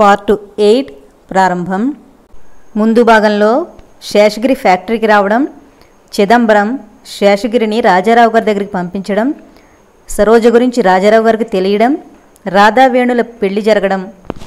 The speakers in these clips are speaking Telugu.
పార్ట్ ఎయిట్ ప్రారంభం ముందు భాగంలో శేషగిరి ఫ్యాక్టరీకి రావడం చిదంబరం శేషగిరిని రాజారావు గారి దగ్గరికి పంపించడం సరోజ గురించి రాజారావు గారికి తెలియడం రాధావేణుల పెళ్లి జరగడం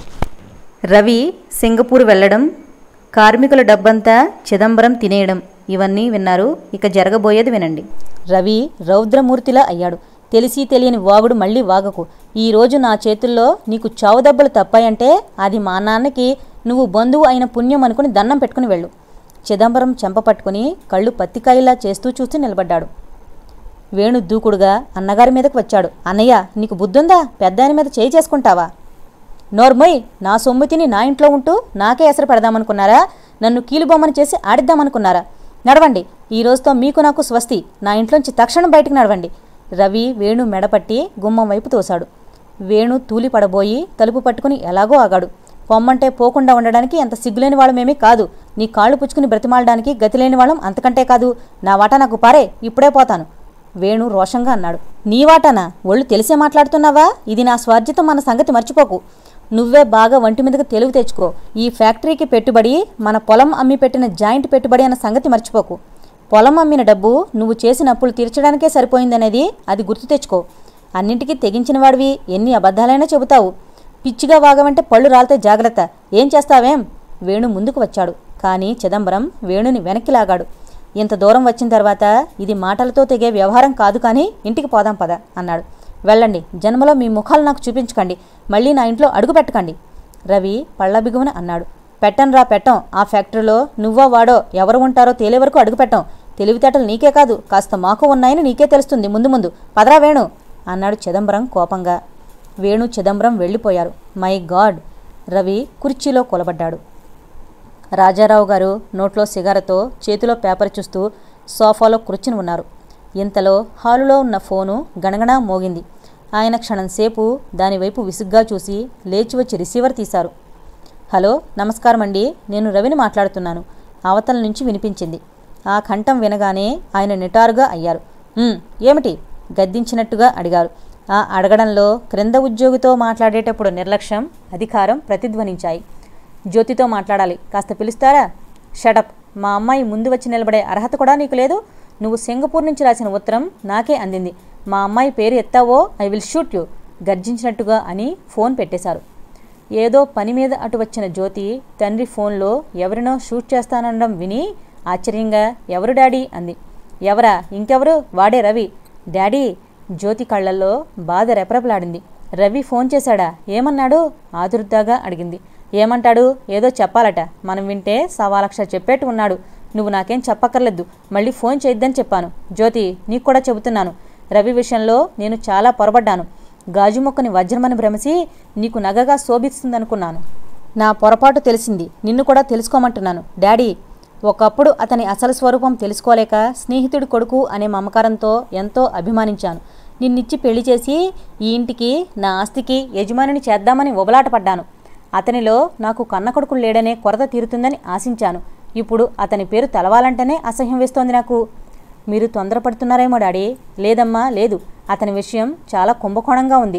రవి సింగపూర్ వెళ్ళడం కార్మికుల డబ్బంతా చిదంబరం తినేయడం ఇవన్నీ విన్నారు ఇక జరగబోయేది వినండి రవి రౌద్రమూర్తిలా అయ్యాడు తెలిసి తెలియని వాగుడు మళ్ళీ వాగకు ఈ రోజు నా చేతుల్లో నీకు చావు దెబ్బలు తప్పాయంటే అది మా నాన్నకి నువ్వు బంధువు అయిన పుణ్యం అనుకుని దండం పెట్టుకుని వెళ్ళు చిదంబరం చెంప పట్టుకుని కళ్ళు పత్తికాయలా చేస్తూ చూస్తూ నిలబడ్డాడు వేణు దూకుడుగా అన్నగారి మీదకు వచ్చాడు అన్నయ్య నీకు బుద్ధుందా పెద్దాయన మీద చేయి చేసుకుంటావా నోర్మోయ్ నా సొమ్ము తిని నా ఇంట్లో ఉంటూ నాకే ఎసరు పెడదామనుకున్నారా నన్ను కీలుబొమ్మని చేసి ఆడిద్దామనుకున్నారా నడవండి ఈ రోజుతో మీకు నాకు స్వస్తి నా ఇంట్లోంచి తక్షణం బయటికి నడవండి రవి వేణు మెడపట్టి గుమ్మం వైపు తోశాడు వేణు తూలి పడబోయి తలుపు పట్టుకుని ఎలాగో ఆగాడు పొమ్మంటే పోకుండా ఉండడానికి ఎంత సిగ్గులేని వాళ్ళమేమీ కాదు నీ కాళ్ళు పుచ్చుకుని బ్రతిమాలడానికి గతి లేని వాళ్ళం అంతకంటే కాదు నా వాటా నాకు పారే ఇప్పుడే పోతాను వేణు రోషంగా అన్నాడు నీ వాటానా ఒళ్ళు తెలిసే మాట్లాడుతున్నావా ఇది నా స్వార్జితం అన్న సంగతి మర్చిపోకు నువ్వే బాగా వంటి మీదకి తెలివి తెచ్చుకో ఈ ఫ్యాక్టరీకి పెట్టుబడి మన పొలం అమ్మి పెట్టిన జాయింట్ పెట్టుబడి అన్న సంగతి మర్చిపోకు పొలం అమ్మిన డబ్బు నువ్వు చేసిన అప్పులు తీర్చడానికే సరిపోయిందనేది అది గుర్తు తెచ్చుకో అన్నింటికీ తెగించిన వాడివి ఎన్ని అబద్ధాలైనా చెబుతావు పిచ్చిగా వాగవంటే పళ్ళు రాలితే జాగ్రత్త ఏం చేస్తావేం వేణు ముందుకు వచ్చాడు కానీ చిదంబరం వేణుని వెనక్కి లాగాడు ఇంత దూరం వచ్చిన తర్వాత ఇది మాటలతో తెగే వ్యవహారం కాదు కానీ ఇంటికి పోదాం పద అన్నాడు వెళ్ళండి జన్మలో మీ ముఖాలు నాకు చూపించకండి మళ్ళీ నా ఇంట్లో అడుగు పెట్టకండి రవి పళ్ళ బిగువన అన్నాడు పెట్టంరా పెట్టం ఆ ఫ్యాక్టరీలో నువ్వో వాడో ఎవరు ఉంటారో తేలే వరకు అడుగు పెట్టం తెలివితేటలు నీకే కాదు కాస్త మాకు ఉన్నాయని నీకే తెలుస్తుంది ముందు ముందు పదరా వేణు అన్నాడు చిదంబరం కోపంగా వేణు చిదంబరం వెళ్ళిపోయారు మై గాడ్ రవి కుర్చీలో కూలబడ్డాడు రాజారావు గారు నోట్లో సిగారతో చేతిలో పేపర్ చూస్తూ సోఫాలో కూర్చుని ఉన్నారు ఇంతలో హాలులో ఉన్న ఫోను గణగణా మోగింది ఆయన క్షణంసేపు దానివైపు విసుగ్గా చూసి లేచి వచ్చి రిసీవర్ తీశారు హలో నమస్కారం అండి నేను రవిని మాట్లాడుతున్నాను అవతల నుంచి వినిపించింది ఆ కంఠం వినగానే ఆయన నిటారుగా అయ్యారు "ఉమ్, ఏమిటి గద్దించినట్టుగా అడిగారు ఆ అడగడంలో క్రింద ఉద్యోగితో మాట్లాడేటప్పుడు నిర్లక్ష్యం అధికారం ప్రతిధ్వనించాయి జ్యోతితో మాట్లాడాలి కాస్త పిలుస్తారా షటప్ మా అమ్మాయి ముందు వచ్చి నిలబడే అర్హత కూడా నీకు లేదు నువ్వు సింగపూర్ నుంచి రాసిన ఉత్తరం నాకే అందింది మా అమ్మాయి పేరు ఎత్తావో ఐ విల్ షూట్ యూ గర్జించినట్టుగా అని ఫోన్ పెట్టేశారు ఏదో పని మీద అటు వచ్చిన జ్యోతి తండ్రి ఫోన్లో ఎవరినో షూట్ చేస్తానడం విని ఆశ్చర్యంగా ఎవరు డాడీ అంది ఎవరా ఇంకెవరు వాడే రవి డాడీ జ్యోతి కళ్ళల్లో బాధ రెపరెపలాడింది రవి ఫోన్ చేశాడా ఏమన్నాడు ఆదుర్దాగా అడిగింది ఏమంటాడు ఏదో చెప్పాలట మనం వింటే సవా లక్ష చెప్పేట్టు ఉన్నాడు నువ్వు నాకేం చెప్పక్కర్లేదు మళ్ళీ ఫోన్ చేయొద్దని చెప్పాను జ్యోతి నీకు కూడా చెబుతున్నాను రవి విషయంలో నేను చాలా పొరబడ్డాను గాజు మొక్కని వజ్రమని భ్రమసి నీకు నగగా శోభిస్తుందనుకున్నాను నా పొరపాటు తెలిసింది నిన్ను కూడా తెలుసుకోమంటున్నాను డాడీ ఒకప్పుడు అతని అసలు స్వరూపం తెలుసుకోలేక స్నేహితుడి కొడుకు అనే మమకారంతో ఎంతో అభిమానించాను నిన్నిచ్చి పెళ్లి చేసి ఈ ఇంటికి నా ఆస్తికి యజమానిని చేద్దామని ఉబలాటపడ్డాను అతనిలో నాకు కన్న కొడుకు లేడనే కొరత తీరుతుందని ఆశించాను ఇప్పుడు అతని పేరు తెలవాలంటేనే అసహ్యం వేస్తోంది నాకు మీరు తొందరపడుతున్నారేమో డాడీ లేదమ్మా లేదు అతని విషయం చాలా కుంభకోణంగా ఉంది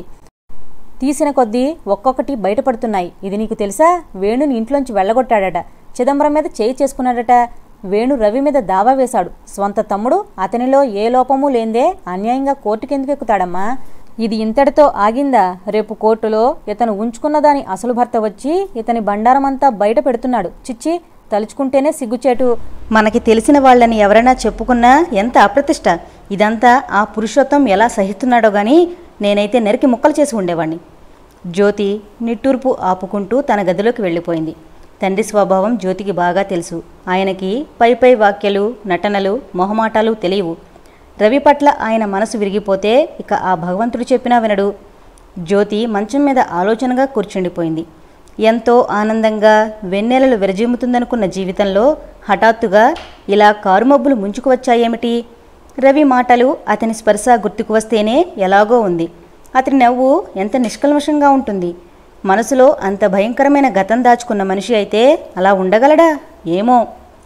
తీసిన కొద్దీ ఒక్కొక్కటి బయటపడుతున్నాయి ఇది నీకు తెలుసా వేణుని ఇంట్లోంచి వెళ్ళగొట్టాడట చిదంబరం మీద చేయి చేసుకున్నాడట వేణు రవి మీద దావా వేశాడు స్వంత తమ్ముడు అతనిలో ఏ లోపమూ లేందే అన్యాయంగా కోర్టుకెందుకు ఎక్కుతాడమ్మా ఇది ఇంతటితో ఆగిందా రేపు కోర్టులో ఇతను ఉంచుకున్న దాని అసలు భర్త వచ్చి ఇతని బండారమంతా బయట పెడుతున్నాడు చిచ్చి తలుచుకుంటేనే సిగ్గుచేటు మనకి తెలిసిన వాళ్ళని ఎవరైనా చెప్పుకున్నా ఎంత అప్రతిష్ట ఇదంతా ఆ పురుషోత్తం ఎలా సహిస్తున్నాడో గాని నేనైతే నెరికి ముక్కలు చేసి ఉండేవాణ్ణి జ్యోతి నిట్టూర్పు ఆపుకుంటూ తన గదిలోకి వెళ్ళిపోయింది తండ్రి స్వభావం జ్యోతికి బాగా తెలుసు ఆయనకి పై పై వాక్యలు నటనలు మొహమాటాలు తెలియవు రవి పట్ల ఆయన మనసు విరిగిపోతే ఇక ఆ భగవంతుడు చెప్పినా వినడు జ్యోతి మంచం మీద ఆలోచనగా కూర్చుండిపోయింది ఎంతో ఆనందంగా వెన్నెలలు విరజిమ్ముతుందనుకున్న జీవితంలో హఠాత్తుగా ఇలా కారుమబ్బులు ముంచుకు వచ్చాయేమిటి రవి మాటలు అతని స్పర్శ గుర్తుకు వస్తేనే ఎలాగో ఉంది అతని నవ్వు ఎంత నిష్కల్మషంగా ఉంటుంది మనసులో అంత భయంకరమైన గతం దాచుకున్న మనిషి అయితే అలా ఉండగలడా ఏమో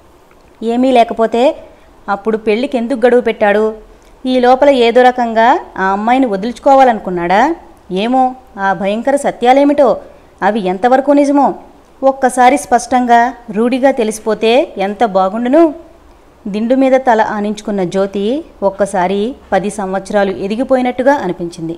ఏమీ లేకపోతే అప్పుడు పెళ్లికి ఎందుకు గడువు పెట్టాడు ఈ లోపల ఏదో రకంగా ఆ అమ్మాయిని వదులుచుకోవాలనుకున్నాడా ఏమో ఆ భయంకర సత్యాలేమిటో అవి ఎంతవరకు నిజమో ఒక్కసారి స్పష్టంగా రూఢిగా తెలిసిపోతే ఎంత బాగుండును దిండు మీద తల ఆనించుకున్న జ్యోతి ఒక్కసారి పది సంవత్సరాలు ఎదిగిపోయినట్టుగా అనిపించింది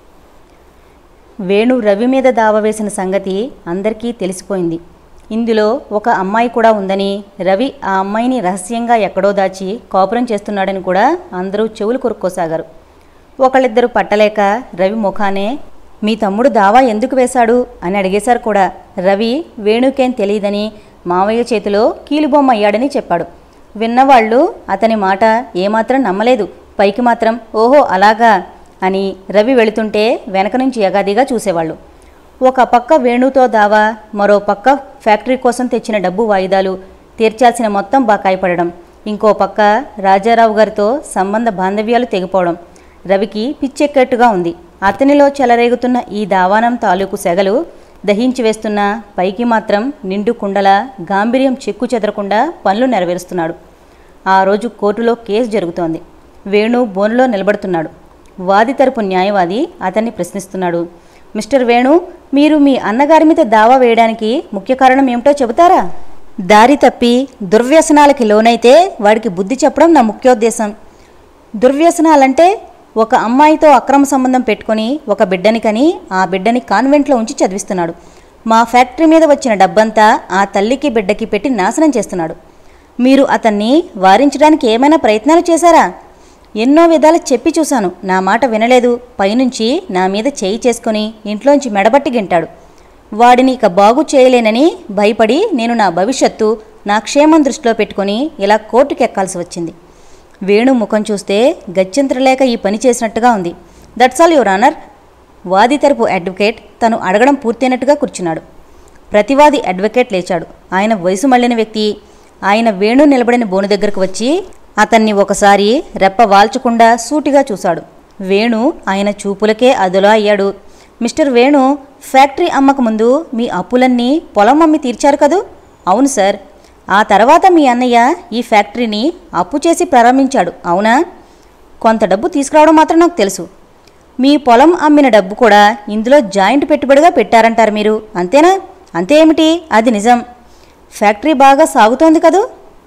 వేణు రవి మీద దావ వేసిన సంగతి అందరికీ తెలిసిపోయింది ఇందులో ఒక అమ్మాయి కూడా ఉందని రవి ఆ అమ్మాయిని రహస్యంగా ఎక్కడో దాచి కాపురం చేస్తున్నాడని కూడా అందరూ చెవులు కొరుక్కోసాగారు ఒకళ్ళిద్దరు పట్టలేక రవి ముఖానే మీ తమ్ముడు దావా ఎందుకు వేశాడు అని అడిగేశారు కూడా రవి వేణుకేం తెలియదని మావయ్య చేతిలో కీలుబొమ్మ అయ్యాడని చెప్పాడు విన్నవాళ్ళు అతని మాట ఏమాత్రం నమ్మలేదు పైకి మాత్రం ఓహో అలాగా అని రవి వెళుతుంటే వెనక నుంచి యగాదిగా చూసేవాళ్ళు ఒక పక్క వేణుతో దావా మరో పక్క ఫ్యాక్టరీ కోసం తెచ్చిన డబ్బు వాయిదాలు తీర్చాల్సిన మొత్తం బాకాయి పడడం ఇంకో పక్క రాజారావు గారితో సంబంధ బాంధవ్యాలు తెగిపోవడం రవికి పిచ్చెక్కేట్టుగా ఉంది అతనిలో చెలరేగుతున్న ఈ దావానం తాలూకు సెగలు దహించి వేస్తున్న పైకి మాత్రం నిండు కుండల గాంభీర్యం చెక్కు చెదరకుండా పనులు నెరవేరుస్తున్నాడు ఆ రోజు కోర్టులో కేసు జరుగుతోంది వేణు బోనులో నిలబడుతున్నాడు వాది తరపు న్యాయవాది అతన్ని ప్రశ్నిస్తున్నాడు మిస్టర్ వేణు మీరు మీ అన్నగారి మీద దావా వేయడానికి ముఖ్య కారణం ఏమిటో చెబుతారా దారి తప్పి దుర్వ్యసనాలకి లోనైతే వాడికి బుద్ధి చెప్పడం నా ముఖ్యోద్దేశం దుర్వ్యసనాలంటే ఒక అమ్మాయితో అక్రమ సంబంధం పెట్టుకొని ఒక బిడ్డని కని ఆ బిడ్డని కాన్వెంట్లో ఉంచి చదివిస్తున్నాడు మా ఫ్యాక్టరీ మీద వచ్చిన డబ్బంతా ఆ తల్లికి బిడ్డకి పెట్టి నాశనం చేస్తున్నాడు మీరు అతన్ని వారించడానికి ఏమైనా ప్రయత్నాలు చేశారా ఎన్నో విధాలు చెప్పి చూశాను నా మాట వినలేదు పైనుంచి నా మీద చేయి చేసుకుని ఇంట్లోంచి మెడబట్టి గింటాడు వాడిని ఇక బాగు చేయలేనని భయపడి నేను నా భవిష్యత్తు నా క్షేమం దృష్టిలో పెట్టుకొని ఇలా కోర్టుకి ఎక్కాల్సి వచ్చింది వేణు ముఖం చూస్తే గత్యంతరలేక ఈ పని చేసినట్టుగా ఉంది దట్స్ ఆల్ యువర్ ఆనర్ వాది తరపు అడ్వకేట్ తను అడగడం పూర్తయినట్టుగా కూర్చున్నాడు ప్రతివాది అడ్వకేట్ లేచాడు ఆయన వయసు మళ్ళిన వ్యక్తి ఆయన వేణు నిలబడిన బోను దగ్గరకు వచ్చి అతన్ని ఒకసారి రెప్ప వాల్చకుండా సూటిగా చూశాడు వేణు ఆయన చూపులకే అదులా అయ్యాడు మిస్టర్ వేణు ఫ్యాక్టరీ అమ్మక ముందు మీ అప్పులన్నీ పొలం అమ్మి తీర్చారు కదూ అవును సార్ ఆ తర్వాత మీ అన్నయ్య ఈ ఫ్యాక్టరీని అప్పు చేసి ప్రారంభించాడు అవునా కొంత డబ్బు తీసుకురావడం మాత్రం నాకు తెలుసు మీ పొలం అమ్మిన డబ్బు కూడా ఇందులో జాయింట్ పెట్టుబడిగా పెట్టారంటారు మీరు అంతేనా అంతే ఏమిటి అది నిజం ఫ్యాక్టరీ బాగా సాగుతోంది కదూ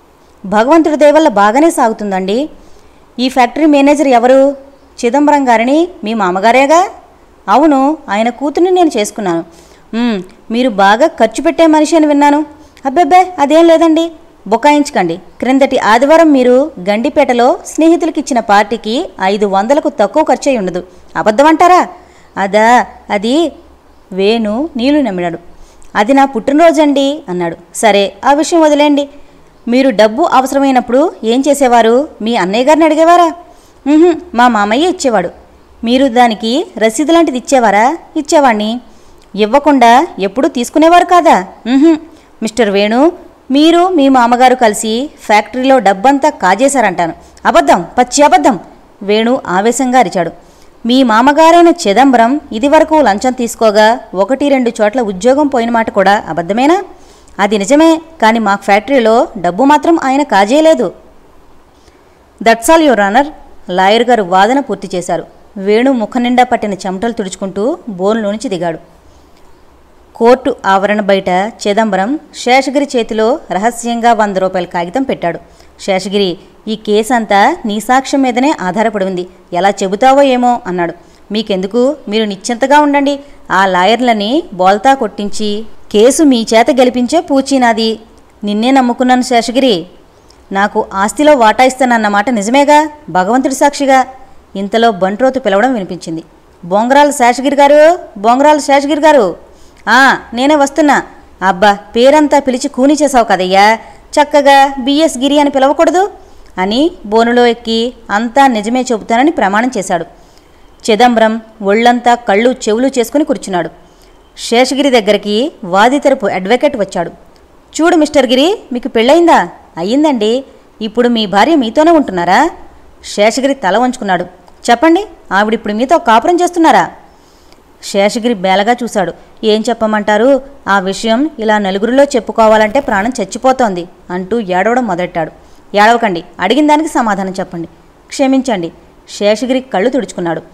భగవంతుడి దయ వల్ల బాగానే సాగుతుందండి ఈ ఫ్యాక్టరీ మేనేజర్ ఎవరు చిదంబరం గారిని మీ మామగారేగా అవును ఆయన కూతుర్ని నేను చేసుకున్నాను "మ్మ్, మీరు బాగా ఖర్చు పెట్టే మనిషి అని విన్నాను అబ్బెబ్బే అదేం లేదండి బుకాయించకండి క్రిందటి ఆదివారం మీరు గండిపేటలో స్నేహితులకి ఇచ్చిన పార్టీకి ఐదు వందలకు తక్కువ ఖర్చు అయి ఉండదు అబద్ధమంటారా అదా అది వేణు నీళ్లు నమ్మినాడు అది నా పుట్టినరోజండి అన్నాడు సరే ఆ విషయం వదిలేండి మీరు డబ్బు అవసరమైనప్పుడు ఏం చేసేవారు మీ అన్నయ్య గారిని అడిగేవారా "ఉహుం, మా మామయ్య ఇచ్చేవాడు మీరు దానికి రసీదు లాంటిది ఇచ్చేవారా ఇచ్చేవాణ్ణి ఇవ్వకుండా ఎప్పుడూ తీసుకునేవారు కాదా "ఉహుం, మిస్టర్ వేణు మీరు మీ మామగారు కలిసి ఫ్యాక్టరీలో డబ్బంతా కాజేశారంటాను అబద్ధం పచ్చి అబద్ధం వేణు ఆవేశంగా అరిచాడు మీ మామగారైన చిదంబరం ఇదివరకు లంచం తీసుకోగా ఒకటి రెండు చోట్ల ఉద్యోగం పోయిన మాట కూడా అబద్ధమేనా అది నిజమే కానీ మా ఫ్యాక్టరీలో డబ్బు మాత్రం ఆయన కాజేయలేదు that's all your honour lawyer గారు వాదన పూర్తి చేశారు వేణు ముఖం నిండా పట్టిన చెమటలు తుడుచుకుంటూ బోన్లోంచి దిగాడు కోర్టు ఆవరణ బయట చిదంబరం శేషగిరి చేతిలో రహస్యంగా వంద రూపాయల కాగితం పెట్టాడు శేషగిరి ఈ కేసు అంతా నీ సాక్ష్యం మీదనే ఆధారపడి ఉంది ఎలా చెబుతావో ఏమో అన్నాడు మీకెందుకు మీరు నిశ్చింతగా ఉండండి ఆ లాయర్లని బోల్తా కొట్టించి కేసు మీ చేత గెలిపించే పూచీ నాది నిన్నే నమ్ముకున్నాను శేషగిరి నాకు ఆస్తిలో వాటా ఇస్తానన్న మాట నిజమేగా భగవంతుడి సాక్షిగా ఇంతలో బంట్రోతు పిలవడం వినిపించింది బొంగరాల శేషగిరి గారు బొంగరాల శేషగిరి గారు ఆ నేనే వస్తున్నా అబ్బా పేరంతా పిలిచి కూని చేసావు కదయ్యా చక్కగా బిఎస్ గిరి అని పిలవకూడదు అని బోనులో ఎక్కి అంతా నిజమే చెబుతానని ప్రమాణం చేశాడు చిదంబరం ఒళ్ళంతా కళ్ళు చెవులు చేసుకుని కూర్చున్నాడు శేషగిరి దగ్గరికి వాది తరపు అడ్వకేట్ వచ్చాడు చూడు మిస్టర్ గిరి మీకు పెళ్ళయిందా అయ్యిందండి ఇప్పుడు మీ భార్య మీతోనే ఉంటున్నారా శేషగిరి తల వంచుకున్నాడు చెప్పండి ఆవిడిప్పుడు మీతో కాపురం చేస్తున్నారా శేషగిరి బేలగా చూశాడు ఏం చెప్పమంటారు ఆ విషయం ఇలా నలుగురిలో చెప్పుకోవాలంటే ప్రాణం చచ్చిపోతోంది అంటూ ఏడవడం మొదలెట్టాడు ఏడవకండి అడిగిన దానికి సమాధానం చెప్పండి క్షమించండి శేషగిరి కళ్ళు తుడుచుకున్నాడు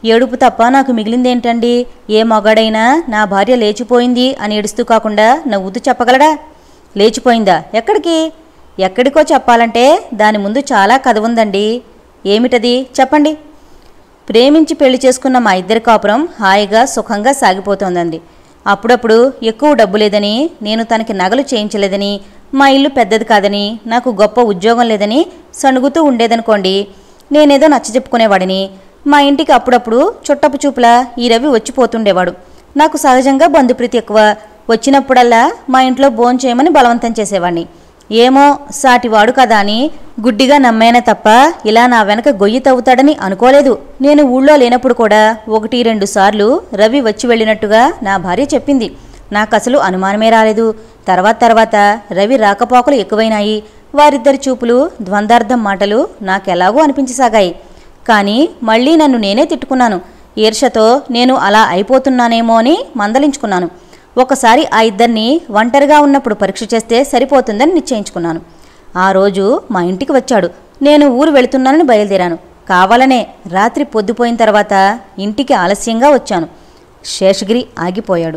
ఏడుపు తప్ప నాకు మిగిలిందేంటండి ఏ మగాడైనా నా భార్య లేచిపోయింది అని ఏడుస్తూ కాకుండా నవ్వుతూ చెప్పగలడా లేచిపోయిందా ఎక్కడికి ఎక్కడికో చెప్పాలంటే దాని ముందు చాలా కథ ఉందండి ఏమిటది చెప్పండి ప్రేమించి పెళ్లి చేసుకున్న మా ఇద్దరి కాపురం హాయిగా సుఖంగా సాగిపోతోందండి అప్పుడప్పుడు ఎక్కువ డబ్బు లేదని నేను తనకి నగలు చేయించలేదని మా ఇల్లు పెద్దది కాదని నాకు గొప్ప ఉద్యోగం లేదని సణుగుతూ ఉండేదనుకోండి నేనేదో నచ్చ చెప్పుకునేవాడిని మా ఇంటికి అప్పుడప్పుడు చుట్టపు చూపులా ఈ రవి వచ్చిపోతుండేవాడు నాకు సహజంగా బంధుప్రీతి ఎక్కువ వచ్చినప్పుడల్లా మా ఇంట్లో భోంచేయమని బలవంతం చేసేవాడిని ఏమో సాటివాడు కదా అని గుడ్డిగా నమ్మానే తప్ప ఇలా నా వెనక గొయ్యి తవ్వుతాడని అనుకోలేదు నేను ఊళ్ళో లేనప్పుడు కూడా ఒకటి రెండు సార్లు రవి వచ్చి వెళ్ళినట్టుగా నా భార్య చెప్పింది నాకు అసలు అనుమానమే రాలేదు తర్వాత తర్వాత రవి రాకపోకలు ఎక్కువైనాయి వారిద్దరి చూపులు ద్వందార్థం మాటలు నాకెలాగో అనిపించసాగాయి కానీ మళ్ళీ నన్ను నేనే తిట్టుకున్నాను ఈర్షతో నేను అలా అయిపోతున్నానేమో అని మందలించుకున్నాను ఒకసారి ఆ ఇద్దరిని ఒంటరిగా ఉన్నప్పుడు పరీక్ష చేస్తే సరిపోతుందని నిశ్చయించుకున్నాను ఆ రోజు మా ఇంటికి వచ్చాడు నేను ఊరు వెళుతున్నానని బయలుదేరాను కావాలనే రాత్రి పొద్దుపోయిన తర్వాత ఇంటికి ఆలస్యంగా వచ్చాను శేషగిరి ఆగిపోయాడు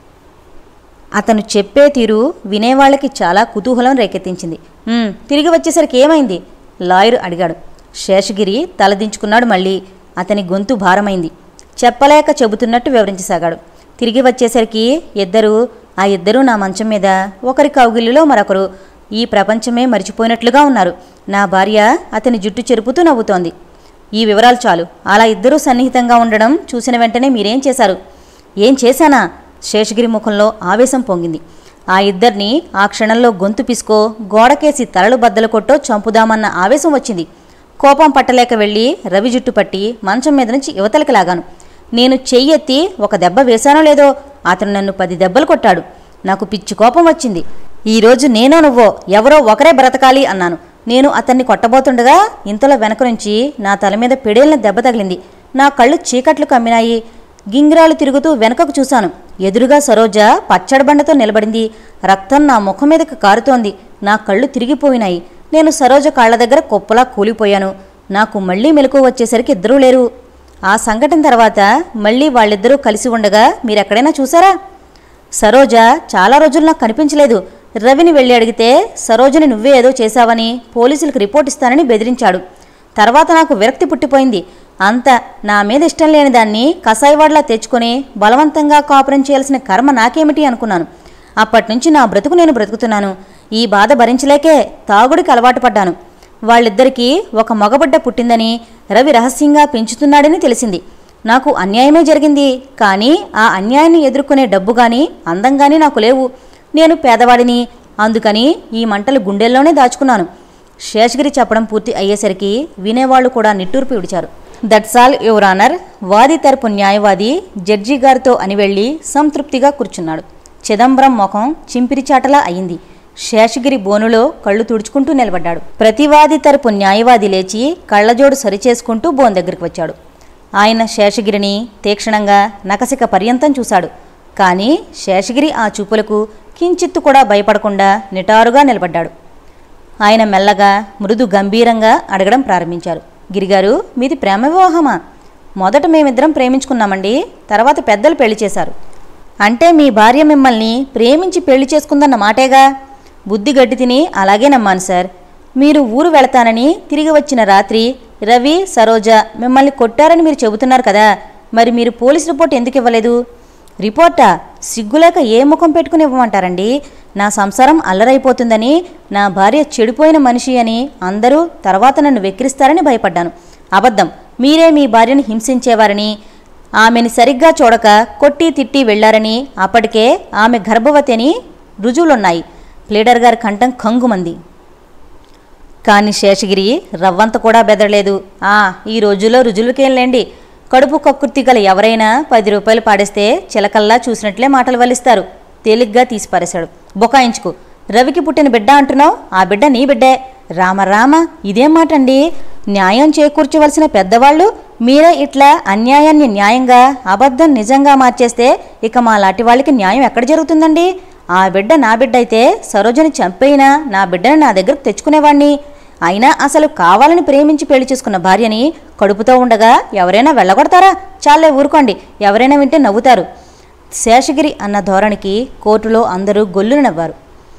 అతను చెప్పే తీరు వినేవాళ్ళకి చాలా కుతూహలం రేకెత్తించింది "ఉమ్, తిరిగి వచ్చేసరికి ఏమైంది లాయర్ అడిగాడు శేషగిరి తలదించుకున్నాడు మళ్ళీ అతని గొంతు భారమైంది చెప్పలేక చెబుతున్నట్టు వివరించసాగాడు తిరిగి వచ్చేసరికి ఇద్దరు ఆ ఇద్దరూ నా మంచం మీద ఒకరి కౌగిలిలో మరొకరు ఈ ప్రపంచమే మరిచిపోయినట్లుగా ఉన్నారు నా భార్య అతని జుట్టు చెరుపుతూ నవ్వుతోంది ఈ వివరాలు చాలు అలా ఇద్దరూ సన్నిహితంగా ఉండడం చూసిన వెంటనే మీరేం చేశారు ఏం చేశానా శేషగిరి ముఖంలో ఆవేశం పొంగింది ఆ ఇద్దరిని ఆ క్షణంలో గొంతు పిసుకో గోడకేసి తలలు బద్దలు కొట్టో చంపుదామన్న ఆవేశం వచ్చింది కోపం పట్టలేక వెళ్ళి రవి జుట్టు పట్టి మంచం మీద నుంచి యువతలకి లాగాను నేను చెయ్యెత్తి ఒక దెబ్బ వేశానో లేదో అతను నన్ను పది దెబ్బలు కొట్టాడు నాకు పిచ్చి కోపం వచ్చింది ఈరోజు నేనో నువ్వో ఎవరో ఒకరే బ్రతకాలి అన్నాను నేను అతన్ని కొట్టబోతుండగా ఇంతలో వెనక నుంచి నా తల మీద పెడేలిన దెబ్బ తగిలింది నా కళ్ళు చీకట్లు కమ్మినాయి గింగిరాలు తిరుగుతూ వెనకకు చూశాను ఎదురుగా సరోజ పచ్చడి బండతో నిలబడింది రక్తం నా ముఖం మీదకి కారుతోంది నా కళ్ళు తిరిగిపోయినాయి నేను సరోజ కాళ్ళ దగ్గర కుప్పలా కూలిపోయాను నాకు మళ్ళీ మెలకు వచ్చేసరికి ఇద్దరూ లేరు ఆ సంఘటన తర్వాత మళ్ళీ వాళ్ళిద్దరూ కలిసి ఉండగా మీరెక్కడైనా చూసారా సరోజ చాలా రోజులు నాకు కనిపించలేదు రవిని వెళ్ళి అడిగితే సరోజని నువ్వే ఏదో చేశావని పోలీసులకు రిపోర్ట్ ఇస్తానని బెదిరించాడు తర్వాత నాకు విరక్తి పుట్టిపోయింది అంత నా మీద ఇష్టం లేని దాన్ని కసాయివాడ్లా తెచ్చుకొని బలవంతంగా కాపురం చేయాల్సిన కర్మ నాకేమిటి అనుకున్నాను అప్పటినుంచి నా బ్రతుకు నేను బ్రతుకుతున్నాను ఈ బాధ భరించలేకే తాగుడికి అలవాటు పడ్డాను వాళ్ళిద్దరికీ ఒక మగబిడ్డ పుట్టిందని రవి రహస్యంగా పెంచుతున్నాడని తెలిసింది నాకు అన్యాయమే జరిగింది కానీ ఆ అన్యాయాన్ని ఎదుర్కొనే డబ్బు గాని అందం గాని నాకు లేవు నేను పేదవాడిని అందుకని ఈ మంటలు గుండెల్లోనే దాచుకున్నాను శేషగిరి చెప్పడం పూర్తి అయ్యేసరికి వినేవాళ్లు కూడా నిట్టూర్పు విడిచారు దట్స్ ఆల్ యువర్ ఆనర్ వాది తరపు న్యాయవాది జడ్జి గారితో అని వెళ్ళి సంతృప్తిగా కూర్చున్నాడు చిదంబరం ముఖం చింపిరిచాటలా అయింది శేషగిరి బోనులో కళ్ళు తుడుచుకుంటూ నిలబడ్డాడు ప్రతివాది తరపు న్యాయవాది లేచి కళ్ళజోడు సరిచేసుకుంటూ బోన్ దగ్గరికి వచ్చాడు ఆయన శేషగిరిని తీక్షణంగా నకసిక పర్యంతం చూశాడు కానీ శేషగిరి ఆ చూపులకు కించిత్తు కూడా భయపడకుండా నిటారుగా నిలబడ్డాడు ఆయన మెల్లగా మృదు గంభీరంగా అడగడం ప్రారంభించారు గిరిగారు మీది ప్రేమ వివాహమా మొదట మేమిద్దరం ప్రేమించుకున్నామండి తర్వాత పెద్దలు పెళ్లి చేశారు అంటే మీ భార్య మిమ్మల్ని ప్రేమించి పెళ్లి చేసుకుందన్న మాటేగా బుద్ధి గడ్డి తిని అలాగే నమ్మాను సార్ మీరు ఊరు వెళతానని తిరిగి వచ్చిన రాత్రి రవి సరోజ మిమ్మల్ని కొట్టారని మీరు చెబుతున్నారు కదా మరి మీరు పోలీస్ రిపోర్ట్ ఎందుకు ఇవ్వలేదు రిపోర్టా సిగ్గులేక ఏ ముఖం పెట్టుకుని ఇవ్వమంటారండి నా సంసారం అల్లరైపోతుందని నా భార్య చెడిపోయిన మనిషి అని అందరూ తర్వాత నన్ను వెక్కిరిస్తారని భయపడ్డాను అబద్ధం మీరే మీ భార్యను హింసించేవారని ఆమెని సరిగ్గా చూడక కొట్టి తిట్టి వెళ్లారని అప్పటికే ఆమె గర్భవతి అని రుజువులున్నాయి ప్లీడర్ గారి కంఠం కంగుమంది కానీ శేషగిరి రవ్వంత కూడా బెదరలేదు ఆ ఈ రోజుల్లో రుజువులకేంలేండి కడుపు కక్కుర్తి గల ఎవరైనా పది రూపాయలు పాడేస్తే చిలకల్లా చూసినట్లే మాటలు వల్లిస్తారు తేలిగ్గా తీసి పారేశాడు బొకాయించుకు రవికి పుట్టిన బిడ్డ అంటున్నావు ఆ బిడ్డ నీ బిడ్డే రామ రామ ఇదేం మాట అండి న్యాయం చేకూర్చవలసిన పెద్దవాళ్ళు మీరే ఇట్లా అన్యాయాన్ని న్యాయంగా అబద్ధం నిజంగా మార్చేస్తే ఇక మా లాంటి వాళ్ళకి న్యాయం ఎక్కడ జరుగుతుందండి ఆ బిడ్డ నా బిడ్డ అయితే సరోజని చంపైనా నా బిడ్డని నా దగ్గరకు తెచ్చుకునేవాణ్ణి అయినా అసలు కావాలని ప్రేమించి పెళ్లి చేసుకున్న భార్యని కడుపుతో ఉండగా ఎవరైనా వెళ్ళగొడతారా చాలే ఊరుకోండి ఎవరైనా వింటే నవ్వుతారు శేషగిరి అన్న ధోరణికి కోర్టులో అందరూ గొల్లున నవ్వారు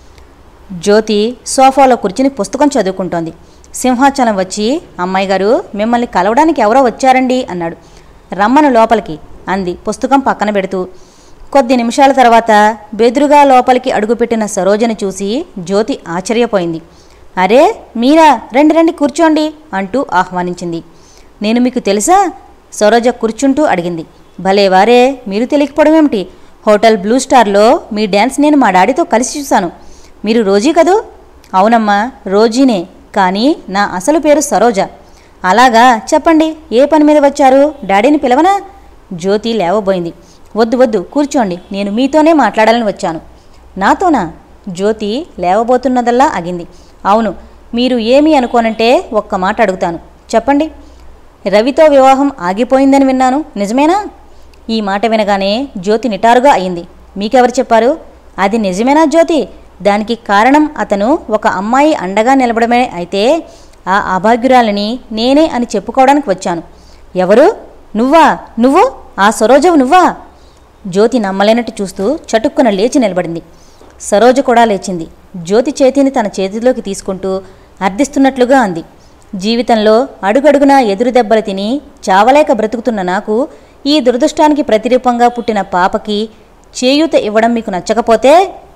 జ్యోతి సోఫాలో కూర్చుని పుస్తకం చదువుకుంటోంది సింహాచలం వచ్చి అమ్మాయి గారు మిమ్మల్ని కలవడానికి ఎవరో వచ్చారండి అన్నాడు రమ్మను లోపలికి అంది పుస్తకం పక్కన పెడుతూ కొద్ది నిమిషాల తర్వాత బెదురుగా లోపలికి అడుగుపెట్టిన సరోజని చూసి జ్యోతి ఆశ్చర్యపోయింది అరే మీరా రండి రండి కూర్చోండి అంటూ ఆహ్వానించింది నేను మీకు తెలుసా సరోజ కూర్చుంటూ అడిగింది భలే వారే మీరు తెలియకపోవడం ఏమిటి హోటల్ బ్లూ స్టార్లో మీ డ్యాన్స్ నేను మా డాడీతో కలిసి చూశాను మీరు రోజీ కదూ అవునమ్మా రోజీనే కానీ నా అసలు పేరు సరోజ అలాగా చెప్పండి ఏ పని మీద వచ్చారు డాడీని పిలవనా జ్యోతి లేవబోయింది వద్దు వద్దు కూర్చోండి నేను మీతోనే మాట్లాడాలని వచ్చాను నాతోనా జ్యోతి లేవబోతున్నదల్లా ఆగింది అవును మీరు ఏమీ అనుకోనంటే ఒక్క మాట అడుగుతాను చెప్పండి రవితో వివాహం ఆగిపోయిందని విన్నాను నిజమేనా ఈ మాట వినగానే జ్యోతి నిటారుగా అయింది మీకెవరు చెప్పారు అది నిజమేనా జ్యోతి దానికి కారణం అతను ఒక అమ్మాయి అండగా నిలబడమే అయితే ఆ అభాగ్యురాలని నేనే అని చెప్పుకోవడానికి వచ్చాను ఎవరు నువ్వా నువ్వు ఆ సరోజవు నువ్వా జ్యోతి నమ్మలేనట్టు చూస్తూ చటుక్కున లేచి నిలబడింది సరోజ కూడా లేచింది జ్యోతి చేతిని తన చేతిలోకి తీసుకుంటూ అర్థిస్తున్నట్లుగా అంది జీవితంలో అడుగడుగునా ఎదురు దెబ్బలు తిని చావలేక బ్రతుకుతున్న నాకు ఈ దురదృష్టానికి ప్రతిరూపంగా పుట్టిన పాపకి చేయూత ఇవ్వడం మీకు నచ్చకపోతే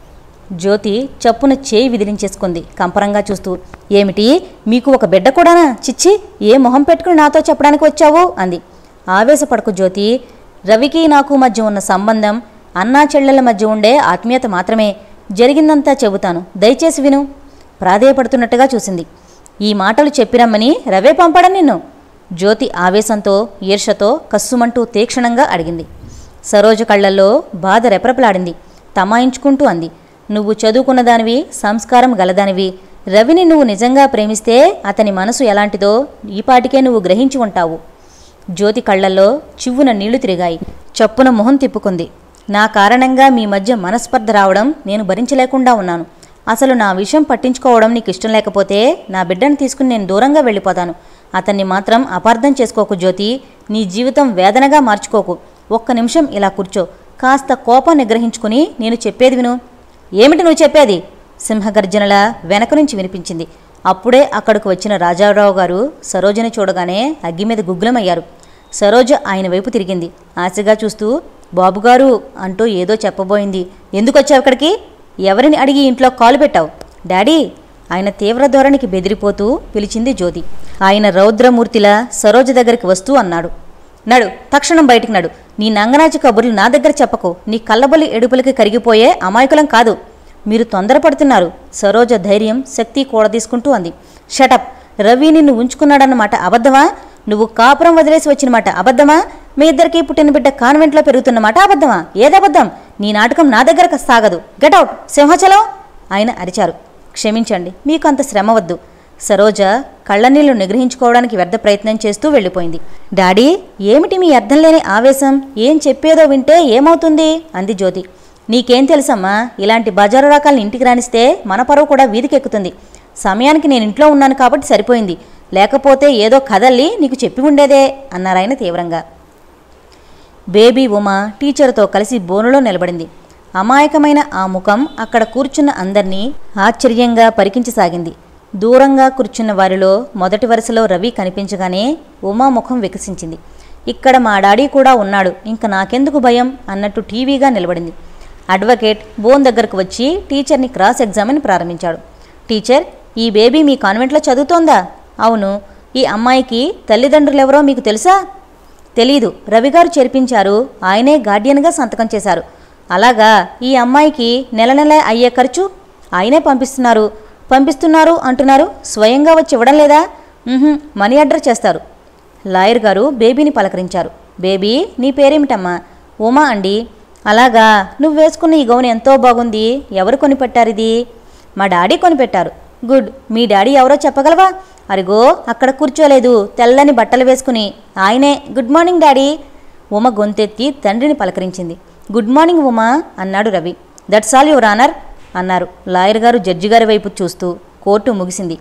జ్యోతి చప్పున చేయి విదిలించేసుకుంది కంపరంగా చూస్తూ ఏమిటి మీకు ఒక బిడ్డ కూడానా చిచ్చి ఏ మొహం పెట్టుకుని నాతో చెప్పడానికి వచ్చావు అంది ఆవేశపడకు జ్యోతి రవికి నాకు మధ్య ఉన్న సంబంధం అన్నా చెల్లెల మధ్య ఉండే ఆత్మీయత మాత్రమే జరిగిందంతా చెబుతాను దయచేసి విను ప్రాధేయపడుతున్నట్టుగా చూసింది ఈ మాటలు చెప్పిరమ్మని రవే పంపడం నిన్ను జ్యోతి ఆవేశంతో ఈర్షతో కస్సుమంటూ తీక్షణంగా అడిగింది సరోజ కళ్ళల్లో బాధ రెపరెపలాడింది తమాయించుకుంటూ అంది నువ్వు చదువుకున్నదానివి సంస్కారం గలదానివి రవిని నువ్వు నిజంగా ప్రేమిస్తే అతని మనసు ఎలాంటిదో ఈపాటికే నువ్వు గ్రహించి ఉంటావు జ్యోతి కళ్ళల్లో చివ్వున నీళ్లు తిరిగాయి చప్పున మొహం తిప్పుకుంది నా కారణంగా మీ మధ్య మనస్పర్ధ రావడం నేను భరించలేకుండా ఉన్నాను అసలు నా విషయం పట్టించుకోవడం నీకు ఇష్టం లేకపోతే నా బిడ్డను తీసుకుని నేను దూరంగా వెళ్ళిపోతాను అతన్ని మాత్రం అపార్థం చేసుకోకు జ్యోతి నీ జీవితం వేదనగా మార్చుకోకు ఒక్క నిమిషం ఇలా కూర్చో కాస్త కోపం నిగ్రహించుకుని నేను చెప్పేది విను ఏమిటి నువ్వు చెప్పేది సింహగర్జనల వెనక నుంచి వినిపించింది అప్పుడే అక్కడికి వచ్చిన రాజారావు గారు సరోజని చూడగానే అగ్గి మీద గుగ్గులమయ్యారు సరోజ ఆయన వైపు తిరిగింది ఆశగా చూస్తూ బాబుగారు అంటూ ఏదో చెప్పబోయింది ఎందుకు వచ్చావు ఇక్కడికి ఎవరిని అడిగి ఇంట్లో కాలు పెట్టావు డాడీ ఆయన తీవ్ర ధోరణికి బెదిరిపోతూ పిలిచింది జ్యోతి ఆయన రౌద్రమూర్తిలా సరోజ దగ్గరికి వస్తూ అన్నాడు నడు తక్షణం బయటికి నడు నీ నంగనాచి కబుర్లు నా దగ్గర చెప్పకు నీ కళ్ళబొల్లి ఎడుపులకి కరిగిపోయే అమాయకులం కాదు మీరు తొందరపడుతున్నారు సరోజ ధైర్యం శక్తి కూడదీసుకుంటూ అంది షటప్ రవి నిన్ను ఉంచుకున్నాడన్నమాట అబద్ధమా నువ్వు కాపురం వదిలేసి వచ్చిన మాట అబద్ధమా మీ ఇద్దరికి పుట్టిన బిడ్డ కాన్వెంట్లో పెరుగుతున్నమాట అబద్ధమా ఏదబద్ధం నీ నాటకం నా దగ్గరకు సాగదు గెటౌట్ సింహాచలం ఆయన అరిచారు క్షమించండి మీకు అంత శ్రమ వద్దు సరోజ కళ్ళనీళ్లు నిగ్రహించుకోవడానికి వ్యర్థ ప్రయత్నం చేస్తూ వెళ్ళిపోయింది డాడీ ఏమిటి మీ అర్థం లేని ఆవేశం ఏం చెప్పేదో వింటే ఏమవుతుంది అంది జ్యోతి నీకేం తెలుసమ్మా ఇలాంటి బజారు రకాలను ఇంటికి రానిస్తే మన పరువు కూడా వీధికెక్కుతుంది సమయానికి నేను ఇంట్లో ఉన్నాను కాబట్టి సరిపోయింది లేకపోతే ఏదో కదల్లి నీకు చెప్పి ఉండేదే అన్నారాయన తీవ్రంగా బేబీ ఉమ టీచర్తో కలిసి బోనులో నిలబడింది అమాయకమైన ఆ ముఖం అక్కడ కూర్చున్న అందర్నీ ఆశ్చర్యంగా పరికించసాగింది దూరంగా కూర్చున్న వారిలో మొదటి వరుసలో రవి కనిపించగానే ఉమా ముఖం వికసించింది ఇక్కడ మా డాడీ కూడా ఉన్నాడు ఇంక నాకెందుకు భయం అన్నట్టు టీవీగా నిలబడింది అడ్వకేట్ బోన్ దగ్గరకు వచ్చి టీచర్ని క్రాస్ ఎగ్జామిన్ ప్రారంభించాడు టీచర్ ఈ బేబీ మీ కాన్వెంట్లో చదువుతోందా అవును ఈ అమ్మాయికి తల్లిదండ్రులెవరో మీకు తెలుసా తెలీదు రవిగారు చేర్పించారు ఆయనే గార్డియన్గా సంతకం చేశారు అలాగా ఈ అమ్మాయికి నెల నెల అయ్యే ఖర్చు ఆయనే పంపిస్తున్నారు పంపిస్తున్నారు అంటున్నారు స్వయంగా వచ్చి ఇవ్వడం లేదా ఉహుం, మనీ ఆర్డర్ చేస్తారు లాయర్ గారు బేబీని పలకరించారు బేబీ నీ పేరేమిటమ్మా ఉమా అండి అలాగా నువ్వు వేసుకున్న ఈ గౌన్ ఎంతో బాగుంది ఎవరు కొనిపెట్టారు ఇది మా డాడీ కొనిపెట్టారు గుడ్ మీ డాడీ ఎవరో చెప్పగలవా అరిగో అక్కడ కూర్చోలేదు తెల్లని బట్టలు వేసుకుని ఆయనే గుడ్ మార్నింగ్ డాడీ ఉమ గొంతెత్తి తండ్రిని పలకరించింది గుడ్ మార్నింగ్ ఉమా అన్నాడు Ravi that's all your honour అన్నారు లాయర్ గారు జడ్జి గారి వైపు చూస్తూ కోర్టు ముగిసింది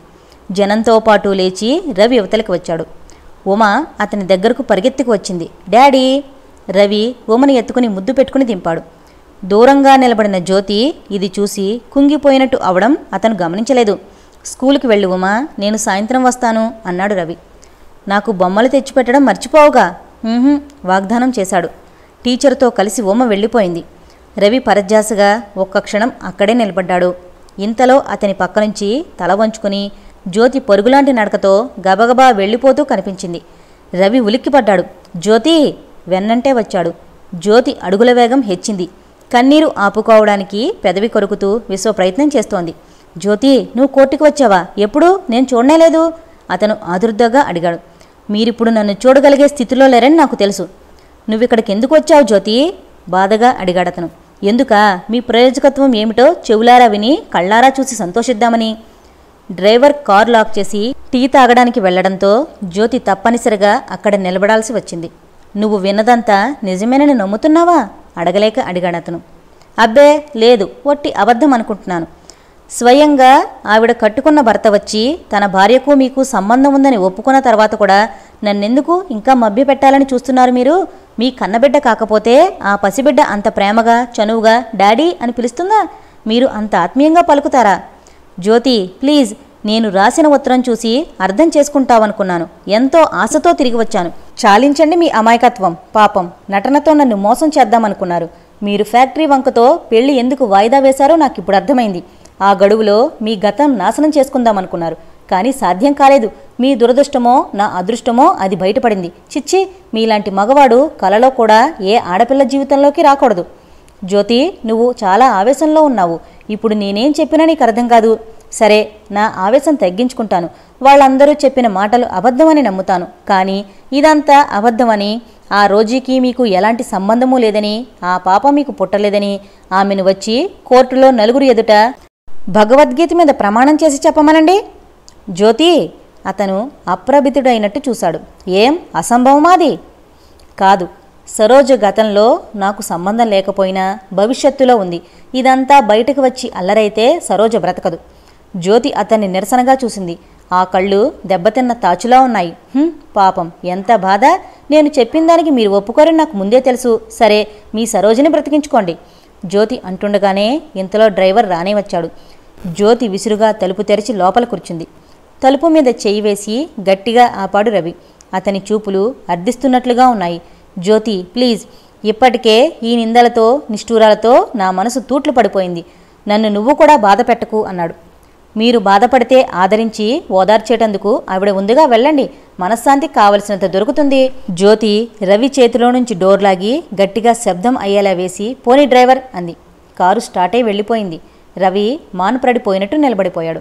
జనంతో పాటు లేచి రవి యువతలకి వచ్చాడు ఉమ అతని దగ్గరకు పరిగెత్తుకు వచ్చింది డాడీ రవి ఉమని ఎత్తుకుని ముద్దు పెట్టుకుని దింపాడు దూరంగా నిలబడిన జ్యోతి ఇది చూసి కుంగిపోయినట్టు అవడం అతను గమనించలేదు స్కూల్కి వెళ్ళు ఉమా నేను సాయంత్రం వస్తాను అన్నాడు రవి నాకు బొమ్మలు తెచ్చిపెట్టడం మర్చిపోవుగా "ఉహుం," వాగ్దానం చేశాడు టీచర్తో కలిసి ఉమ వెళ్ళిపోయింది రవి పరధ్యాసగా ఒక్క క్షణం అక్కడే నిలబడ్డాడు ఇంతలో అతని పక్క నుంచి తల వంచుకుని జ్యోతి పరుగులాంటి నడకతో గబగబా వెళ్ళిపోతూ కనిపించింది రవి ఉలిక్కిపడ్డాడు జ్యోతి వెన్నంటే వచ్చాడు జ్యోతి అడుగుల వేగం హెచ్చింది కన్నీరు ఆపుకోవడానికి పెదవి కొరుకుతూ విశ్వ ప్రయత్నం చేస్తోంది జ్యోతి నువ్వు కోర్టుకు వచ్చావా ఎప్పుడు నేను చూడనేలేదు అతను ఆదుర్దగా అడిగాడు మీరిప్పుడు నన్ను చూడగలిగే స్థితిలో లేరని నాకు తెలుసు నువ్విక్కడికి ఎందుకు వచ్చావు జ్యోతి బాధగా అడిగాడతను ఎందుకా మీ ప్రయోజకత్వం ఏమిటో చెవులారా విని కళ్ళారా చూసి సంతోషిద్దామని డ్రైవర్ కార్ లాక్ చేసి టీ తాగడానికి వెళ్లడంతో జ్యోతి తప్పనిసరిగా అక్కడ నిలబడాల్సి వచ్చింది నువ్వు విన్నదంతా నిజమేనని నమ్ముతున్నావా అడగలేక అడిగాడతను అబ్బే లేదు ఒట్టి అబద్ధం అనుకుంటున్నాను స్వయంగా ఆవిడ కట్టుకున్న భర్త వచ్చి తన భార్యకు మీకు సంబంధం ఉందని ఒప్పుకున్న తర్వాత కూడా నన్నెందుకు ఇంకా మభ్య పెట్టాలని చూస్తున్నారు మీరు మీ కన్నబిడ్డ కాకపోతే ఆ పసిబిడ్డ అంత ప్రేమగా చనువుగా డాడీ అని పిలుస్తుందా మీరు అంత ఆత్మీయంగా పలుకుతారా జ్యోతి ప్లీజ్ నేను రాసిన ఉత్తరం చూసి అర్థం చేసుకుంటావనుకున్నాను ఎంతో ఆశతో తిరిగి వచ్చాను చాలించండి మీ అమాయకత్వం పాపం నటనతో నన్ను మోసం చేద్దామనుకున్నారు మీరు ఫ్యాక్టరీ వంకతో పెళ్లి ఎందుకు వాయిదా వేశారో నాకు ఇప్పుడు అర్థమైంది ఆ గడువులో మీ గతం నాశనం చేసుకుందామనుకున్నారు కానీ సాధ్యం కాలేదు మీ దురదృష్టమో నా అదృష్టమో అది బయటపడింది చిచ్చి మీలాంటి మగవాడు కలలో కూడా ఏ ఆడపిల్ల జీవితంలోకి రాకూడదు జ్యోతి నువ్వు చాలా ఆవేశంలో ఉన్నావు ఇప్పుడు నేనేం చెప్పినా నీకు అర్థం కాదు సరే నా ఆవేశం తగ్గించుకుంటాను వాళ్ళందరూ చెప్పిన మాటలు అబద్ధమని నమ్ముతాను కానీ ఇదంతా అబద్ధమని ఆ రోజుకి మీకు ఎలాంటి సంబంధమూ లేదని ఆ పాప మీకు పుట్టలేదని ఆమెను వచ్చి కోర్టులో నలుగురు ఎదుట భగవద్గీత మీద ప్రమాణం చేసి చెప్పమనండి జ్యోతి అతను అప్రభితుడైనట్టు చూశాడు ఏం అసంభవమాది కాదు సరోజ గతంలో నాకు సంబంధం లేకపోయినా భవిష్యత్తులో ఉంది ఇదంతా బయటకు వచ్చి అల్లరైతే సరోజ బ్రతకదు జ్యోతి అతన్ని నిరసనగా చూసింది ఆ కళ్ళు దెబ్బతిన్న తాచులా ఉన్నాయి "హుం, పాపం ఎంత బాధ నేను చెప్పిన దానికి మీరు ఒప్పుకోరని నాకు ముందే తెలుసు సరే మీ సరోజని బ్రతికించుకోండి జ్యోతి అంటుండగానే ఇంతలో డ్రైవర్ రానే వచ్చాడు జ్యోతి విసురుగా తలుపు తెరిచి లోపల కూర్చుంది తలుపు మీద చేయి వేసి గట్టిగా ఆపాడు రవి అతని చూపులు అర్థిస్తున్నట్లుగా ఉన్నాయి జ్యోతి ప్లీజ్ ఇప్పటికే ఈ నిందలతో నిష్ఠూరాలతో నా మనసు తూట్లు పడిపోయింది నన్ను నువ్వు కూడా బాధ పెట్టకు అన్నాడు మీరు బాధపడితే ఆదరించి ఓదార్చేటందుకు ఆవిడ ఉందిగా వెళ్ళండి మనశ్శాంతికి కావలసినంత దొరుకుతుంది జ్యోతి రవి చేతిలో నుంచి డోర్ లాగి గట్టిగా శబ్దం అయ్యేలా వేసి పోనీ డ్రైవర్ అంది కారు స్టార్ట్ అయి వెళ్ళిపోయింది రవి మానుపడిపోయినట్టు నిలబడిపోయాడు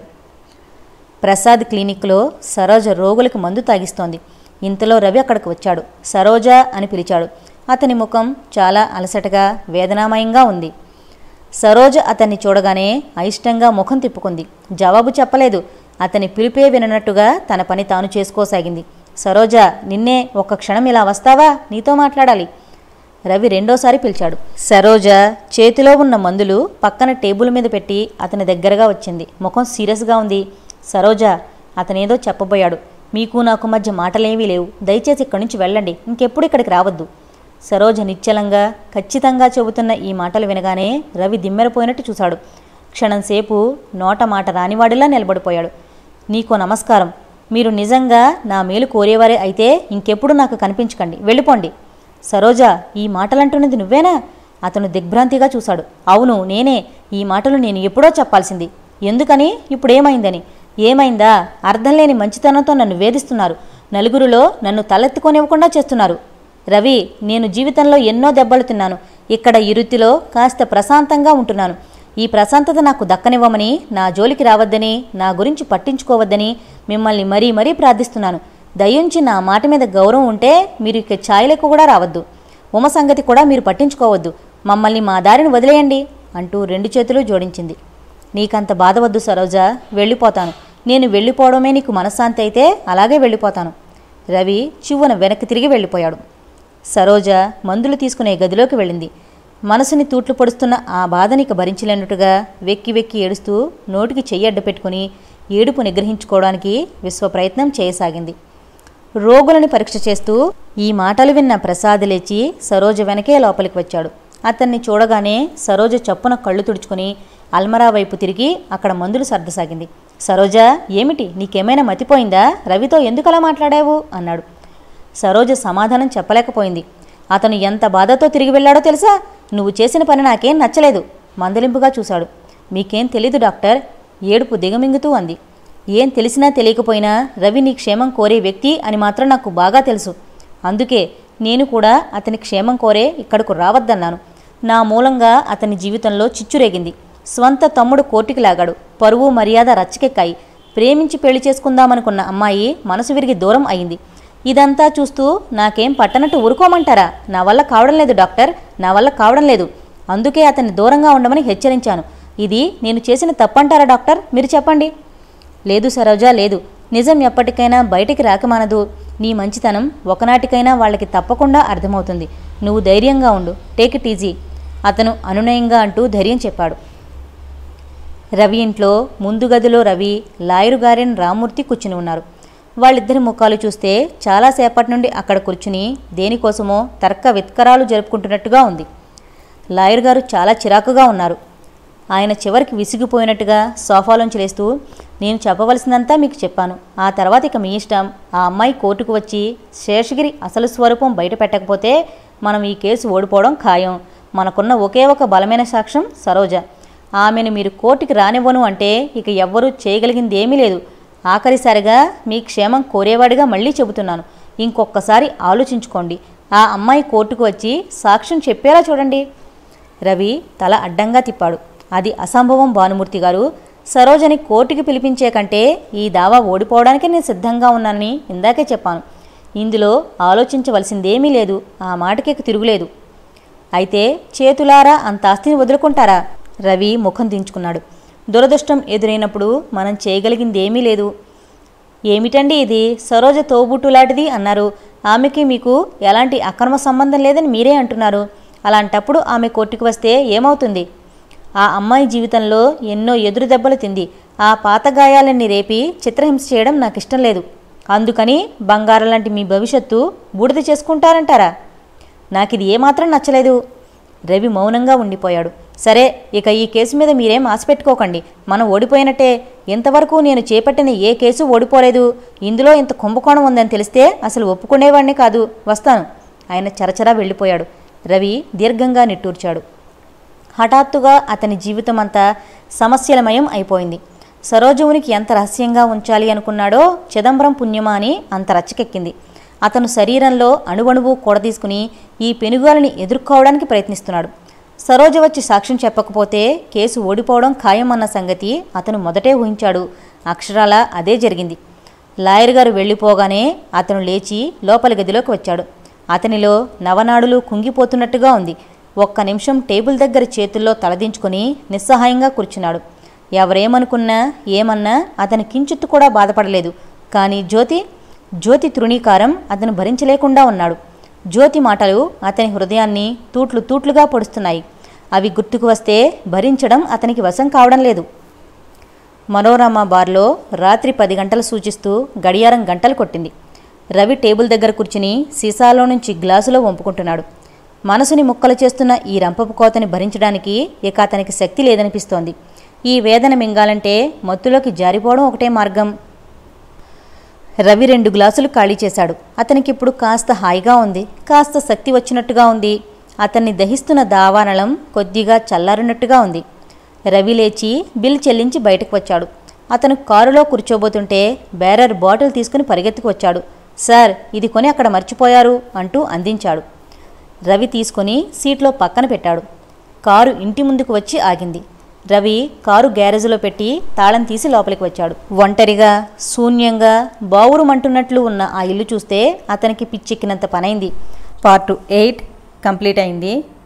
ప్రసాద్ క్లినిక్లో సరోజ రోగులకు మందు తాగిస్తోంది ఇంతలో రవి అక్కడికి వచ్చాడు సరోజ అని పిలిచాడు అతని ముఖం చాలా అలసటగా వేదనామయంగా ఉంది సరోజ అతన్ని చూడగానే అయిష్టంగా ముఖం తిప్పుకుంది జవాబు చెప్పలేదు అతని పిలిపే విననట్టుగా తన పని తాను చేసుకోసాగింది సరోజ నిన్నే ఒక్క క్షణం ఇలా వస్తావా నీతో మాట్లాడాలి రవి రెండోసారి పిలిచాడు సరోజ చేతిలో ఉన్న మందులు పక్కన టేబుల్ మీద పెట్టి అతని దగ్గరగా వచ్చింది ముఖం సీరియస్గా ఉంది సరోజ అతనేదో చెప్పబోయాడు మీకు నాకు మధ్య మాటలేవీ లేవు దయచేసి ఇక్కడి నుంచి వెళ్ళండి ఇంకెప్పుడు ఇక్కడికి రావద్దు సరోజ నిశ్చలంగా ఖచ్చితంగా చెబుతున్న ఈ మాటలు వినగానే రవి దిమ్మెరపోయినట్టు చూశాడు క్షణంసేపు నోట మాట రానివాడిలా నిలబడిపోయాడు నీకో నమస్కారం మీరు నిజంగా నా మేలు కోరేవారే అయితే ఇంకెప్పుడు నాకు కనిపించకండి వెళ్ళిపోండి సరోజ ఈ మాటలంటున్నది నువ్వేనా అతను దిగ్భ్రాంతిగా చూశాడు అవును నేనే ఈ మాటలు నేను ఎప్పుడో చెప్పాల్సింది ఎందుకని ఇప్పుడేమైందని ఏమైందా అర్థం లేని మంచితనంతో నన్ను వేధిస్తున్నారు నలుగురిలో నన్ను తలెత్తుకొనివ్వకుండా చేస్తున్నారు రవి నేను జీవితంలో ఎన్నో దెబ్బలు తిన్నాను ఇక్కడ ఈ వృత్తిలో కాస్త ప్రశాంతంగా ఉంటున్నాను ఈ ప్రశాంతత నాకు దక్కనివ్వమని నా జోలికి రావద్దని నా గురించి పట్టించుకోవద్దని మిమ్మల్ని మరీ మరీ ప్రార్థిస్తున్నాను దయించి నా మాట మీద గౌరవం ఉంటే మీరు ఇక ఛాయలకు కూడా రావద్దు ఉమ సంగతి కూడా మీరు పట్టించుకోవద్దు మమ్మల్ని మా దారిని వదిలేయండి అంటూ రెండు చేతులు జోడించింది నీకంత బాధ వద్దు సరోజ వెళ్ళిపోతాను నేను వెళ్ళిపోవడమే నీకు మనశ్శాంతి అయితే అలాగే వెళ్ళిపోతాను రవి చివ్వన వెనక్కి తిరిగి వెళ్ళిపోయాడు సరోజ మందులు తీసుకునే గదిలోకి వెళ్ళింది మనసుని తూట్లు పొడుస్తున్న ఆ బాధనిక భరించలేనట్టుగా వెక్కి వెక్కి ఏడుస్తూ నోటికి చెయ్యి అడ్డ పెట్టుకుని ఏడుపు నిగ్రహించుకోవడానికి విశ్వ ప్రయత్నం చేయసాగింది రోగులని పరీక్ష చేస్తూ ఈ మాటలు విన్న ప్రసాద్ లేచి సరోజ వెనకే లోపలికి వచ్చాడు అతన్ని చూడగానే సరోజ చప్పున కళ్ళు తుడుచుకుని అల్మరా వైపు తిరిగి అక్కడ మందులు సర్దసాగింది సరోజ ఏమిటి నీకేమైనా మతిపోయిందా రవితో ఎందుకు అలా మాట్లాడావు అన్నాడు సరోజ సమాధానం చెప్పలేకపోయింది అతను ఎంత బాధతో తిరిగి వెళ్ళాడో తెలుసా నువ్వు చేసిన పని నాకేం నచ్చలేదు మందలింపుగా చూశాడు మీకేం తెలీదు డాక్టర్ ఏడుపు దిగమింగుతూ అంది ఏం తెలిసినా తెలియకపోయినా రవి నీ క్షేమం కోరే వ్యక్తి అని మాత్రం నాకు బాగా తెలుసు అందుకే నేను కూడా అతని క్షేమం కోరే ఇక్కడకు రావద్దన్నాను నా మూలంగా అతని జీవితంలో చిచ్చురేగింది స్వంత తమ్ముడు కోర్టుకి లాగాడు పరువు మర్యాద రచ్చకెక్కాయి ప్రేమించి పెళ్లి చేసుకుందామనుకున్న అమ్మాయి మనసు విరిగి దూరం అయింది ఇదంతా చూస్తూ నాకేం పట్టనట్టు ఊరుకోమంటారా నా వల్ల కావడం లేదు డాక్టర్ నా వల్ల కావడం లేదు అందుకే అతన్ని దూరంగా ఉండమని హెచ్చరించాను ఇది నేను చేసిన తప్పంటారా డాక్టర్ మీరు చెప్పండి లేదు సరోజ లేదు నిజం ఎప్పటికైనా బయటికి రాకమానదు నీ మంచితనం ఒకనాటికైనా వాళ్ళకి తప్పకుండా అర్థమవుతుంది నువ్వు ధైర్యంగా ఉండు టేక్ ఇట్ ఈజీ అతను అనునయంగా అంటూ ధైర్యం చెప్పాడు రవి ఇంట్లో ముందు గదిలో రవి లాయరు గారెన్ రామూర్తి కూర్చుని ఉన్నారు వాళ్ళిద్దరి ముఖాలు చూస్తే చాలాసేపటి నుండి అక్కడ కూర్చుని దేనికోసమో తర్క విత్కరాలు జరుపుకుంటున్నట్టుగా ఉంది లాయర్ గారు చాలా చిరాకుగా ఉన్నారు ఆయన చివరికి విసిగిపోయినట్టుగా సోఫాలోంచి లేస్తూ నేను చెప్పవలసిందంతా మీకు చెప్పాను ఆ తర్వాత ఇక మీ ఇష్టం ఆ అమ్మాయి కోర్టుకు వచ్చి శేషగిరి అసలు స్వరూపం బయట పెట్టకపోతే మనం ఈ కేసు ఓడిపోవడం ఖాయం మనకున్న ఒకే ఒక బలమైన సాక్ష్యం సరోజ ఆమెను మీరు కోర్టుకి రానివ్వను అంటే ఇక ఎవ్వరూ చేయగలిగింది ఏమీ లేదు ఆఖరిసారిగా మీ క్షేమం కోరేవాడిగా మళ్ళీ చెబుతున్నాను ఇంకొకసారి ఆలోచించుకోండి ఆ అమ్మాయి కోర్టుకు వచ్చి సాక్ష్యం చెప్పేలా చూడండి రవి తల అడ్డంగా తిప్పాడు అది అసంభవం భానుమూర్తి గారు సరోజని కోర్టుకి పిలిపించే కంటే ఈ దావా ఓడిపోవడానికి నేను సిద్ధంగా ఉన్నానని ఇందాకే చెప్పాను ఇందులో ఆలోచించవలసిందేమీ లేదు ఆ మాటకి ఇక తిరుగులేదు అయితే చేతులారా అంత ఆస్తిని వదులుకుంటారా రవి ముఖం దించుకున్నాడు దురదృష్టం ఎదురైనప్పుడు మనం చేయగలిగింది ఏమీ లేదు ఏమిటండి ఇది సరోజ తోబుట్టులాంటిది అన్నారు ఆమెకి మీకు ఎలాంటి అక్రమ సంబంధం లేదని మీరే అంటున్నారు అలాంటప్పుడు ఆమె కోర్టుకు వస్తే ఏమవుతుంది ఆ అమ్మాయి జీవితంలో ఎన్నో ఎదురు దెబ్బలు తింది ఆ పాత గాయాలన్నీ రేపి చిత్రహింస చేయడం నాకు ఇష్టం లేదు అందుకని బంగారం లాంటి మీ భవిష్యత్తు బూడిద చేసుకుంటారంటారా నాకు ఇది ఏమాత్రం నచ్చలేదు రవి మౌనంగా ఉండిపోయాడు సరే ఇక ఈ కేసు మీద మీరేం ఆశ పెట్టుకోకండి మనం ఓడిపోయినట్టే ఇంతవరకు నేను చేపట్టిన ఏ కేసు ఓడిపోలేదు ఇందులో ఇంత కుంభకోణం ఉందని తెలిస్తే అసలు ఒప్పుకునేవాడిని కాదు వస్తాను ఆయన చరచరా వెళ్ళిపోయాడు రవి దీర్ఘంగా నిట్టూర్చాడు హఠాత్తుగా అతని జీవితం అంతా సమస్యలమయం అయిపోయింది సరోజమునికి ఎంత రహస్యంగా ఉంచాలి అనుకున్నాడో చిదంబరం పుణ్యమా అని అంత రచ్చకెక్కింది అతను శరీరంలో అణువణువు కూడదీసుకుని ఈ పెనుగాలిని ఎదుర్కోవడానికి ప్రయత్నిస్తున్నాడు సరోజ వచ్చి సాక్ష్యం చెప్పకపోతే కేసు ఓడిపోవడం ఖాయమన్న సంగతి అతను మొదటే ఊహించాడు అక్షరాల అదే జరిగింది లాయర్ గారు వెళ్ళిపోగానే అతను లేచి లోపలి గదిలోకి వచ్చాడు అతనిలో నవనాడులు కుంగిపోతున్నట్టుగా ఉంది ఒక్క నిమిషం టేబుల్ దగ్గర చేతుల్లో తలదించుకొని నిస్సహాయంగా కూర్చున్నాడు ఎవరేమనుకున్నా ఏమన్నా అతని కించిత్తు కూడా బాధపడలేదు కానీ జ్యోతి జ్యోతి తృణీకారం అతను భరించలేకుండా ఉన్నాడు జ్యోతి మాటలు అతని హృదయాన్ని తూట్లు తూట్లుగా పొడుస్తున్నాయి అవి గుర్తుకు వస్తే భరించడం అతనికి వశం కావడం లేదు మనోరమ బార్లో రాత్రి పది గంటలు సూచిస్తూ గడియారం గంటలు కొట్టింది రవి టేబుల్ దగ్గర కూర్చుని సీసాలో నుంచి గ్లాసులో వంపుకుంటున్నాడు మనసుని ముక్కలు చేస్తున్న ఈ రంపపు కోతని భరించడానికి ఇక అతనికి శక్తి లేదనిపిస్తోంది ఈ వేదన మింగాలంటే మత్తులోకి జారిపోవడం ఒకటే మార్గం రవి రెండు గ్లాసులు ఖాళీ చేశాడు అతనికి ఇప్పుడు కాస్త హాయిగా ఉంది కాస్త శక్తి వచ్చినట్టుగా ఉంది అతన్ని దహిస్తున్న దావానలం కొద్దిగా చల్లారినట్టుగా ఉంది రవి లేచి బిల్ చెల్లించి బయటకు వచ్చాడు అతను కారులో కూర్చోబోతుంటే బేరర్ బాటిల్ తీసుకుని పరిగెత్తుకు వచ్చాడు సార్ ఇది కొని అక్కడ మర్చిపోయారు అంటూ అందించాడు రవి తీసుకొని సీట్లో పక్కన పెట్టాడు కారు ఇంటి ముందుకు వచ్చి ఆగింది రవి కారు గ్యారేజ్లో పెట్టి తాళం తీసి లోపలికి వచ్చాడు ఒంటరిగా శూన్యంగా బావురుమంటున్నట్లు ఉన్న ఆ ఇల్లు చూస్తే అతనికి పిచ్చెక్కినంత పనైంది పార్ట్ ఎయిట్ కంప్లీట్ అయింది